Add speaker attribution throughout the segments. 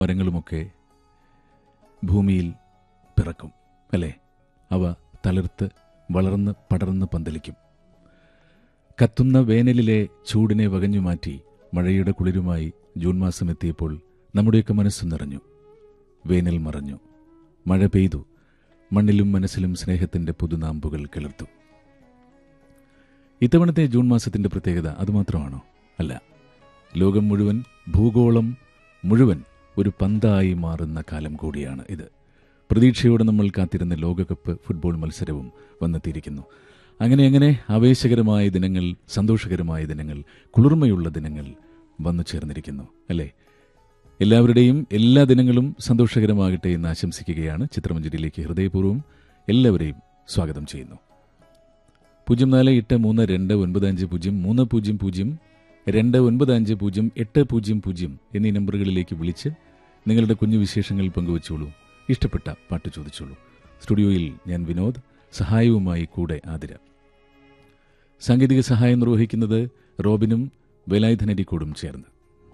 Speaker 1: മരങ്ങളുമൊക്കെ ഭൂമിയിൽ പിറക്കും അല്ലേ അവ തളിർത്ത് വളർന്ന് പടർന്ന് പന്തലിക്കും കത്തുന്ന വേനലിലെ ചൂടിനെ വകഞ്ഞുമാറ്റി മഴയുടെ കുളിരുമായി ജൂൺ മാസം എത്തിയപ്പോൾ നമ്മുടെയൊക്കെ മനസ്സ് നിറഞ്ഞു വേനൽ മറഞ്ഞു മഴ പെയ്തു മണ്ണിലും മനസ്സിലും സ്നേഹത്തിന്റെ പുതുനാമ്പുകൾ കിളിർത്തു ഇത്തവണത്തെ ജൂൺ മാസത്തിന്റെ പ്രത്യേകത അതുമാത്രമാണോ അല്ല ലോകം മുഴുവൻ ഭൂഗോളം മുഴുവൻ ഒരു പന്തായി മാറുന്ന കാലം കൂടിയാണ് ഇത് പ്രതീക്ഷയോടെ നമ്മൾ കാത്തിരുന്ന ലോകകപ്പ് ഫുട്ബോൾ മത്സരവും വന്നെത്തിയിരിക്കുന്നു അങ്ങനെ അങ്ങനെ ആവേശകരമായ ദിനങ്ങൾ സന്തോഷകരമായ ദിനങ്ങൾ കുളിർമയുള്ള ദിനങ്ങൾ വന്നു ചേർന്നിരിക്കുന്നു അല്ലേ എല്ലാവരുടെയും എല്ലാ ദിനങ്ങളും സന്തോഷകരമാകട്ടെ എന്ന് ആശംസിക്കുകയാണ് ചിത്രമഞ്ജരിയിലേക്ക് ഹൃദയപൂർവ്വം എല്ലാവരെയും സ്വാഗതം ചെയ്യുന്നു പൂജ്യം നാല് എട്ട് മൂന്ന് രണ്ട് ഒൻപത് അഞ്ച് പൂജ്യം മൂന്ന് പൂജ്യം പൂജ്യം രണ്ട് ഒൻപത് അഞ്ച് പൂജ്യം എട്ട് പൂജ്യം പൂജ്യം എന്നീ നമ്പറുകളിലേക്ക് വിളിച്ച് നിങ്ങളുടെ കുഞ്ഞു വിശേഷങ്ങൾ പങ്കുവച്ചോളൂ ഇഷ്ടപ്പെട്ട പാട്ട് ചോദിച്ചോളൂ സ്റ്റുഡിയോയിൽ ഞാൻ വിനോദ് സഹായവുമായി കൂടെ ആതിര സാങ്കേതിക സഹായം നിർവഹിക്കുന്നത് റോബിനും വേലായുധനരിക്കോടും ചേർന്ന്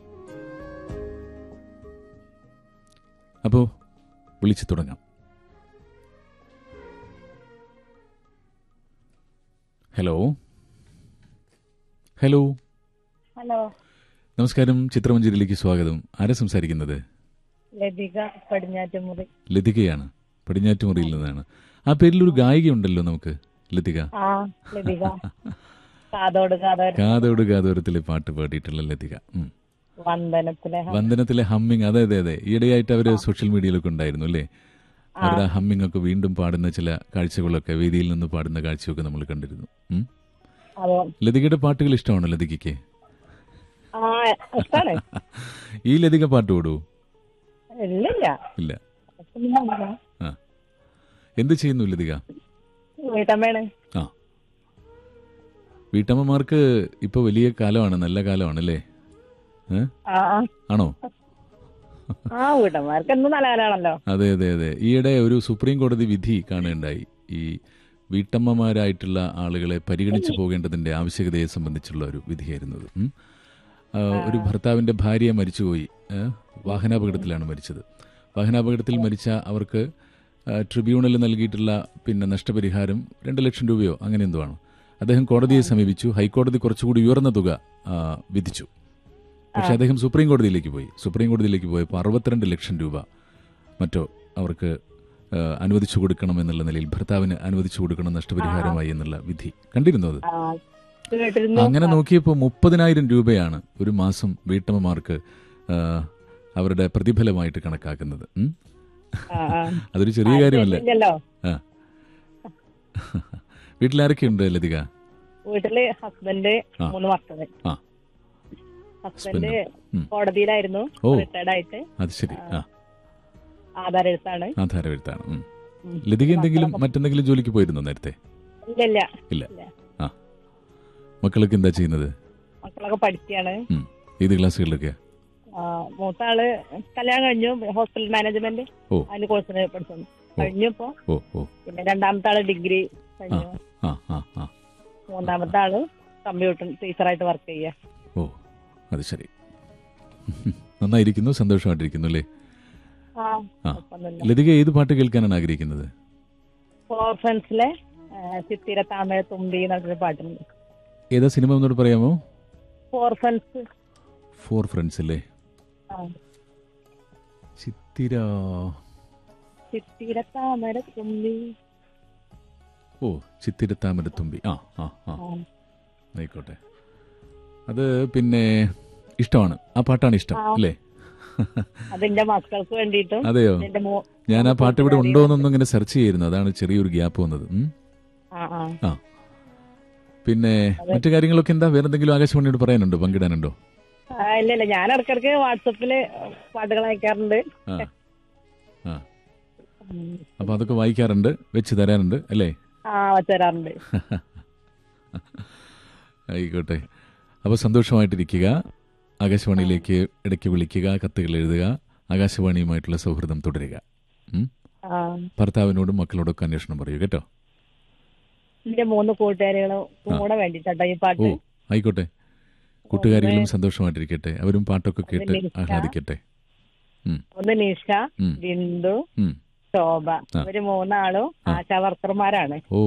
Speaker 1: അപ്പോ വിളിച്ചു തുടങ്ങാം ഹലോ ഹലോ
Speaker 2: ഹലോ
Speaker 1: നമസ്കാരം ചിത്രമഞ്ജരിയിലേക്ക് സ്വാഗതം ആരാ സംസാരിക്കുന്നത്
Speaker 2: ലതിക പടിഞ്ഞാറ്റുമുറി
Speaker 1: ലതികയാണ് പടിഞ്ഞാറ്റുമുറിയിൽ നിന്നാണ് ആ പേരിൽ ഒരു ഗായികയുണ്ടല്ലോ നമുക്ക് ലതിക
Speaker 2: ആ ലതിക കാതോട് കാതോട്
Speaker 1: കാതോട് കാതോരത്തിലെ പാട്ട് പാടിയിട്ടുള്ള ലതിക ഉം.
Speaker 2: വന്ദനത്തിലെ ഹ-
Speaker 1: വന്ദനത്തിലെ ഹമ്മിങ് അതെ അതെ അതെ ഈയിടെയായിട്ട് അവര് സോഷ്യൽ മീഡിയയിലൊക്കെ ഉണ്ടായിരുന്നു അല്ലേ അവരുടെ ആ ഹമ്മിങ് ഒക്കെ വീണ്ടും പാടുന്ന ചില കാഴ്ചകളൊക്കെ വേദിയിൽ നിന്ന് പാടുന്ന കാഴ്ചയൊക്കെ നമ്മൾ കണ്ടിരുന്നു ഉം.
Speaker 2: അതോ
Speaker 1: ലതികയുടെ പാട്ടുകൾ ഇഷ്ടമാണോ ലതികയ്ക്ക്
Speaker 2: ആ ഇഷ്ടാണ്
Speaker 1: ഈ ലതിക പാട്ട് പാടൂ
Speaker 2: ഇല്ലില്ല
Speaker 1: ഇല്ല ആ എന്ത് ചെയ്യുന്നു ലതിക
Speaker 2: വീട്ടമ്മയാണ്
Speaker 1: ആ വീട്ടമ്മമാർക്ക് ഇപ്പൊ വലിയ കാലമാണ് നല്ല കാലമാണല്ലേ ഏ?
Speaker 2: ആ ആ.
Speaker 1: ആണോ
Speaker 2: ആ വീട്ടമ്മമാർക്ക് എന്നും നല്ല കാലാണല്ലോ
Speaker 1: അതെ അതെ അതെ ഈയിടെ ഒരു സുപ്രീം കോടതി വിധി കാണുകയുണ്ടായി ഈ വീട്ടമ്മമാരായിട്ടുള്ള ആളുകളെ പരിഗണിച്ചു പോകേണ്ടതിന്റെ ആവശ്യകതയെ സംബന്ധിച്ചുള്ള ഒരു വിധിയായിരുന്നത് ഉം. ആ, ഒരു ഭർത്താവിന്റെ ഭാര്യ മരിച്ചുപോയി ഏ? വാഹനാപകടത്തിലാണ് മരിച്ചത് വാഹനാപകടത്തിൽ മരിച്ച അവർക്ക് ആ, ട്രിബ്യൂണൽ നൽകിയിട്ടുള്ള പിന്നെ നഷ്ടപരിഹാരം രണ്ട് ലക്ഷം രൂപയോ അങ്ങനെ എന്തോ ആണ് അദ്ദേഹം കോടതിയെ സമീപിച്ചു ഹൈക്കോടതി കുറച്ചുകൂടി ഉയർന്ന തുക ആ, വിധിച്ചു പക്ഷെ അദ്ദേഹം സുപ്രീം കോടതിയിലേക്ക് പോയി സുപ്രീം കോടതിയിലേക്ക് പോയപ്പോൾ അറുപത്തിരണ്ട് ലക്ഷം രൂപ മറ്റോ അവർക്ക് ആ, അനുവദിച്ചു കൊടുക്കണം എന്നുള്ള നിലയിൽ ഭർത്താവിന് അനുവദിച്ചു കൊടുക്കണം നഷ്ടപരിഹാരമായി എന്നുള്ള വിധി കണ്ടിരുന്നു അത്
Speaker 2: ആ കേട്ടിരുന്നു
Speaker 1: അങ്ങനെ നോക്കിയപ്പോൾ മുപ്പതിനായിരം രൂപയാണ് ഒരു മാസം വീട്ടമ്മമാർക്ക് ആ, അവരുടെ പ്രതിഫലമായിട്ട് കണക്കാക്കുന്നത് ഉം?
Speaker 2: ആ, ആ.
Speaker 1: അതൊരു ചെറിയ കാര്യമല്ല
Speaker 2: ഇല്ലല്ലോ
Speaker 1: ആ വീട്ടിലാരൊക്കെയുണ്ട് ലതിക
Speaker 2: വീട്ടില് ഹസ്ബൻഡ്
Speaker 1: ആ.
Speaker 2: മൂന്ന് മക്കള്
Speaker 1: ആ
Speaker 2: ഹസ്ബൻഡ്
Speaker 1: ഉം.
Speaker 2: കോടതിയിലായിരുന്നു
Speaker 1: ഓ.
Speaker 2: റിട്ടയർഡ് ആയിട്ട്
Speaker 1: അത് ശരി ആ
Speaker 2: ആധാർ എഴുത്താണ്
Speaker 1: ആധാരവരുത്താണ് ഉം.
Speaker 2: ഉം.
Speaker 1: ലതിക എന്തെങ്കിലും മറ്റെന്തെങ്കിലും ജോലിക്ക് പോയിരുന്നോ നേരത്തെ
Speaker 2: ഇല്ലില്ല
Speaker 1: ഇല്ല
Speaker 2: ഇല്ല.
Speaker 1: ആ മക്കളൊക്കെ എന്താ ചെയ്യുന്നത്
Speaker 2: മക്കളൊക്കെ പഠിക്കുകയാണ്
Speaker 1: ഉം. ഏത് ക്ലാസ്സുകളിലൊക്കെയാ
Speaker 2: ആ, മൂത്ത ആള് കല്യാണം കഴിഞ്ഞു ഹോസ്പിറ്റൽ മാനേജ്മെന്റ്
Speaker 1: ഓ.
Speaker 2: അതിന്റെ കോഴ്സിന് പഠിച്ചു കഴിഞ്ഞു ഇപ്പൊ
Speaker 1: ഓ ഓ
Speaker 2: പിന്നെ രണ്ടാമത്തെ ആള് ഡിഗ്രി കഴിഞ്ഞു
Speaker 1: ആ ആ ആ
Speaker 2: മൂന്നാമത്തെ ആള് കമ്പ്യൂട്ടർ ടീച്ചറായിട്ട് വർക്ക് ചെയ്യുക
Speaker 1: ഓ അത് ശരി നന്നായിരിക്കുന്നു സന്തോഷമായിട്ടിരിക്കുന്നു അല്ലേ
Speaker 2: ആ
Speaker 1: ആ.
Speaker 2: കുഴപ്പമൊന്നുമില്ല
Speaker 1: ലതിക ഏത് പാട്ട് കേൾക്കാനാണ് ആഗ്രഹിക്കുന്നത്
Speaker 2: ഫോർ ഫ്രണ്ട്സിലെ ചിത്തിര താമര തുമ്പി എന്നൊരു പാട്ടുണ്ട്
Speaker 1: ഏതാ സിനിമ എന്നോട് പറയാമോ
Speaker 2: ഫോർ ഫ്രണ്ട്സ്
Speaker 1: ഫോർ ഫ്രണ്ട്സ് അല്ലേ ചിത്തിര
Speaker 2: ചിത്തിര താമര തുമ്പി
Speaker 1: ഓ ചിത്തിര താമരത്തുമ്പി ആ ആ ആ
Speaker 2: ആ.
Speaker 1: ആയിക്കോട്ടെ അത് പിന്നെ ഇഷ്ടമാണ് ആ പാട്ടാണ് ഇഷ്ടം
Speaker 2: ആ.
Speaker 1: അല്ലേ
Speaker 2: അതെന്റെ മക്കൾക്ക് വേണ്ടിയിട്ടും
Speaker 1: അതെയോ
Speaker 2: എന്റെ മോ
Speaker 1: ഞാൻ ആ പാട്ട് ഇവിടെ ഉണ്ടോ എന്നൊന്നും ഇങ്ങനെ സെർച്ച് ചെയ്യുന്നു അതാണ് ചെറിയൊരു ഗ്യാപ്പ് വന്നത് ഉം.
Speaker 2: ആ ആ
Speaker 1: ആ പിന്നെ മറ്റു കാര്യങ്ങളൊക്കെ എന്താ വേറെ എന്തെങ്കിലും ആകാശവാണിയോട് പറയാനുണ്ടോ പങ്കിടാനുണ്ടോ
Speaker 2: ആ, ഇല്ല ഇല്ല ഞാൻ ഇടയ്ക്കിടയ്ക്ക് വാട്സപ്പില് പാട്ടുകൾ അയക്കാറുണ്ട്
Speaker 1: ആ ആ
Speaker 2: ഉം.
Speaker 1: അപ്പൊ അതൊക്കെ വായിക്കാറുണ്ട് വെച്ച് തരാറുണ്ട് അല്ലേ
Speaker 2: ആ വച്ചുതരാറുണ്ട്
Speaker 1: ആയിക്കോട്ടെ അപ്പോൾ സന്തോഷമായിട്ടിരിക്കുക ആകാശവാണിയിലേക്ക് ഇടയ്ക്ക് വിളിക്കുക കത്തുകൾ എഴുതുക ആകാശവാണിയുമായിട്ടുള്ള സൗഹൃദം തുടരുക ഉം?
Speaker 2: ആ
Speaker 1: ഭർത്താവിനോടും മക്കളോടൊക്കെ അന്വേഷണം പറയൂ കേട്ടോ
Speaker 2: എന്റെ മൂന്ന് കൂട്ടുകാരികളും കൂടെ വേണ്ടിട്ടോ ഈ
Speaker 1: ഓ
Speaker 2: പാട്ട്
Speaker 1: ആയിക്കോട്ടെ കൂട്ടുകാരികളും സന്തോഷമായിട്ടിരിക്കട്ടെ അവരും പാട്ടൊക്കെ കേട്ട്
Speaker 2: അതിന്റെ ഇഷ്ട.
Speaker 1: ആഹ്ലാദിക്കട്ടെ ഉം,
Speaker 2: ഒന്ന് നിഷ
Speaker 1: ഉം,
Speaker 2: ബിന്ദു
Speaker 1: ഉം.
Speaker 2: ശോഭ
Speaker 1: ആ.
Speaker 2: ഇവര് മൂന്നാളും ആശാ വർക്കർമാരാണ്
Speaker 1: ഓ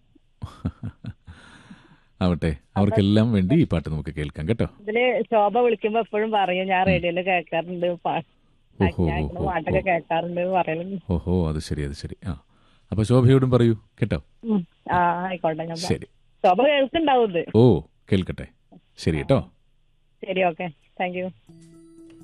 Speaker 1: ആവട്ടെ അവർക്കെല്ലാം വേണ്ടി ഈ പാട്ട് നമുക്ക് കേൾക്കാം കേട്ടോ
Speaker 2: ഇതില് ശോഭ വിളിക്കുമ്പോ എപ്പോഴും പറയും ഞാൻ റേഡിയോയില് കേൾക്കാറുണ്ട് പാ-
Speaker 1: ഓഹോ,
Speaker 2: ഞാൻ
Speaker 1: ഓഹോ,
Speaker 2: പാട്ടൊക്കെ കേൾക്കാറുണ്ട് പറയലുണ്ട്
Speaker 1: ഓഹോ അത് ശരി അത് ശരി ആ അപ്പൊ ശോഭയോടും പറയൂ കേട്ടോ
Speaker 2: ഉം. ആ ആയിക്കോട്ടെ ഞാൻ പറയാം.
Speaker 1: ശരി
Speaker 2: ശോഭ കേൾക്കുണ്ടാവും ഇത്
Speaker 1: ഓ കേൾക്കട്ടെ ശരി കേട്ടോ
Speaker 2: ശരി ഓക്കെ താങ്ക് യു